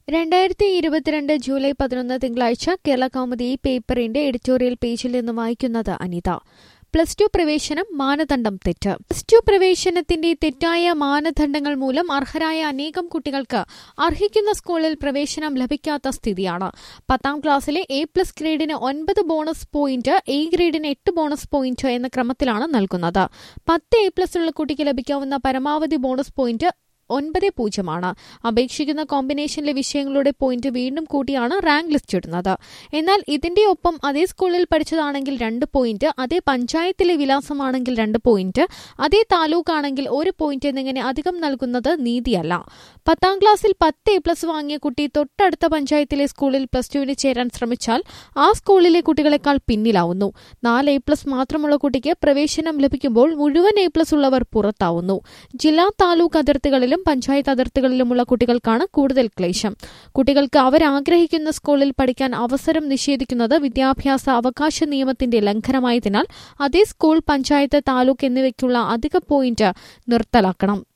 രണ്ടായിരത്തി ഇരുപത്തിരണ്ട് ജൂലൈ പതിനൊന്ന് തിങ്കളാഴ്ച കേരള കൗമുദി പേപ്പറിന്റെ എഡിറ്റോറിയൽ പേജിൽ നിന്ന് വായിക്കുന്നത് അനിത പ്ലസ് ടു പ്രവേശനം മാനദണ്ഡം തെറ്റ് പ്ലസ് ടു പ്രവേശനത്തിന്റെ തെറ്റായ മാനദണ്ഡങ്ങൾ മൂലം അർഹരായ അനേകം കുട്ടികൾക്ക് അർഹിക്കുന്ന സ്കൂളിൽ പ്രവേശനം ലഭിക്കാത്ത സ്ഥിതിയാണ് പത്താം ക്ലാസ്സിലെ എ പ്ലസ് ഗ്രേഡിന് ഒൻപത് ബോണസ് പോയിന്റ് എ ഗ്രേഡിന് എട്ട് ബോണസ് പോയിന്റ് എന്ന ക്രമത്തിലാണ് നൽകുന്നത് പത്ത് എ പ്ലസ് ഉള്ള കുട്ടിക്ക് ലഭിക്കാവുന്ന പരമാവധി ബോണസ് പോയിന്റ് ഒൻപത് പൂജ്യമാണ് അപേക്ഷിക്കുന്ന കോമ്പിനേഷനിലെ വിഷയങ്ങളുടെ പോയിന്റ് വീണ്ടും കൂട്ടിയാണ് റാങ്ക് ലിസ്റ്റ് ഇടുന്നത് എന്നാൽ ഇതിന്റെ ഒപ്പം അതേ സ്കൂളിൽ പഠിച്ചതാണെങ്കിൽ രണ്ട് പോയിന്റ് അതേ പഞ്ചായത്തിലെ വിലാസമാണെങ്കിൽ രണ്ട് പോയിന്റ് അതേ താലൂക്ക് ആണെങ്കിൽ ഒരു പോയിന്റ് എന്നിങ്ങനെ അധികം നൽകുന്നത് നീതിയല്ല പത്താം ക്ലാസ്സിൽ പത്ത് എ പ്ലസ് വാങ്ങിയ കുട്ടി തൊട്ടടുത്ത പഞ്ചായത്തിലെ സ്കൂളിൽ പ്ലസ് ടുവിന് ചേരാൻ ശ്രമിച്ചാൽ ആ സ്കൂളിലെ കുട്ടികളെക്കാൾ പിന്നിലാവുന്നു നാല് എ പ്ലസ് മാത്രമുള്ള കുട്ടിക്ക് പ്രവേശനം ലഭിക്കുമ്പോൾ മുഴുവൻ എ പ്ലസ് ഉള്ളവർ പുറത്താവുന്നു ജില്ലാ താലൂക്ക് അതിർത്തികളിലും പഞ്ചായത്ത് അതിർത്തികളിലുമുള്ള കുട്ടികൾക്കാണ് കൂടുതൽ ക്ലേശം കുട്ടികൾക്ക് അവരാഗ്രഹിക്കുന്ന സ്കൂളിൽ പഠിക്കാൻ അവസരം നിഷേധിക്കുന്നത് വിദ്യാഭ്യാസ അവകാശ നിയമത്തിന്റെ ലംഘനമായതിനാൽ അതേ സ്കൂൾ പഞ്ചായത്ത് താലൂക്ക് എന്നിവയ്ക്കുള്ള അധിക പോയിന്റ് നിർത്തലാക്കണം